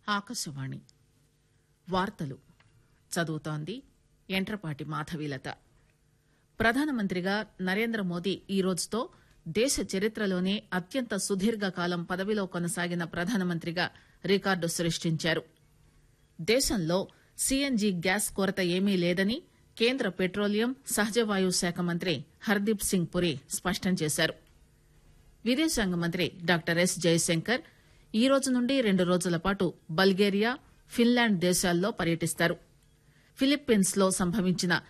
ఆకాశవాణి వార్తలు చదువుతోంది ఎంట్రపాటి మాధవీలత ప్రధానమంత్రిగా నరేంద్ర మోదీ ఈ రోజుతో దేశ చరిత్రలోనే అత్యంత సుదీర్ఘకాలం పదవిలో కొనసాగిన ప్రధానమంత్రిగా రికార్డు సృష్టించారు దేశంలో సీఎన్జీ గ్యాస్ కొరత ఏమీ లేదని కేంద్ర పెట్రోలియం సహజవాయు శాఖ మంత్రి హర్దీప్ సింగ్ పురి స్పష్టం చేశారు విదేశాంగ మంత్రి డాక్టర్ ఎస్ జయశంకర్ ఈ రోజు నుండి రెండు రోజుల పాటు బల్గేరియా ఫిన్లాండ్ దేశాల్లో పర్యటిస్తారు ఫిలిప్పీన్స్ లో సంభవించిన